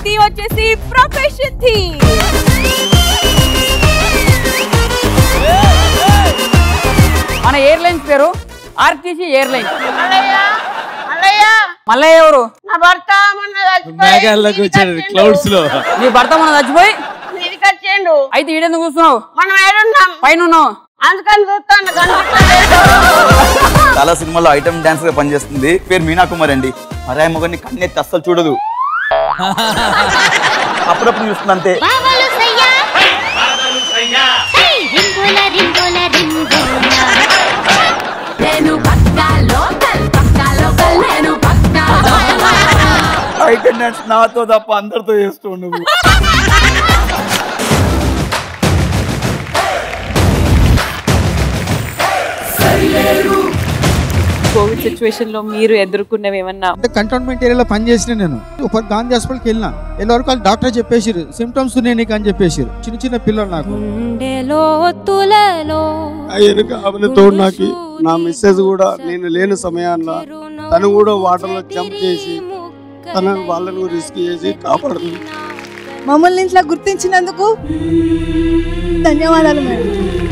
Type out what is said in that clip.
theme వచ్చేసి profession theme మన airlines పేరు ఆర్టీసీ ఎయిర్లైన్స్ మల్లయ్య మల్లయ్య మల్లయ్య ఎవరు నా భర్త మొన్న చచ్చిపోయి మేఘాల్లోకి వచ్చాడు క్లౌడ్స్ లో నీ భర్త మన చచ్చిపోయి నీదికి వచ్చిండు అయితే ఈడెందుకు కూర్చున్నావు మనం ఏడున్నాం పైన ఉన్నావు అందుకని చూస్తాను కనిపించలేదు చాలా సినిమాలో ఐటమ్ డాన్స్ గా పనిచేస్తుంది పేరు మీనా కుమార్ అండి మరాయి మొగని కన్నెత్తి అస్సలు చూడదు అప్పుడప్పుడు చూస్తుంది అంతే బావలు సయ్యా హే రింగోల రింగోల రింగోల నేను పక్కా లోకల్ పక్కా లోకల్ నేను పక్కా ఐటమ్ డాన్స్ నాతో తప్ప అందరితో చేస్తూ నువ్వు కోవిడ్ సిచ్యువేషన్ లో మీరు ఎదుర్కొన్నవి ఏమన్నా అంటే కంటోన్మెంట్ ఏరియాలో పని చేసిన నేను ఒక గాంధీ హాస్పిటల్కి వెళ్ళిన వెళ్ళే వరకు వాళ్ళు డాక్టర్ చెప్పేసిరు సిమ్టమ్స్ ఉన్నాయి నీకు అని చెప్పేసిరు చిన్న చిన్న పిల్లలు నాకు గుండెలో తులలో ఎనుక ఆమెతో నాకు నా మిస్సెస్ కూడా నేను లేని సమయాల్లో తను కూడా వాటర్లో జంప్ చేసి తన వాళ్ళను రిస్క్ చేసి కాపాడుతుంది మమ్మల్ని ఇట్లా గుర్తించినందుకు ధన్యవాదాలు మేడం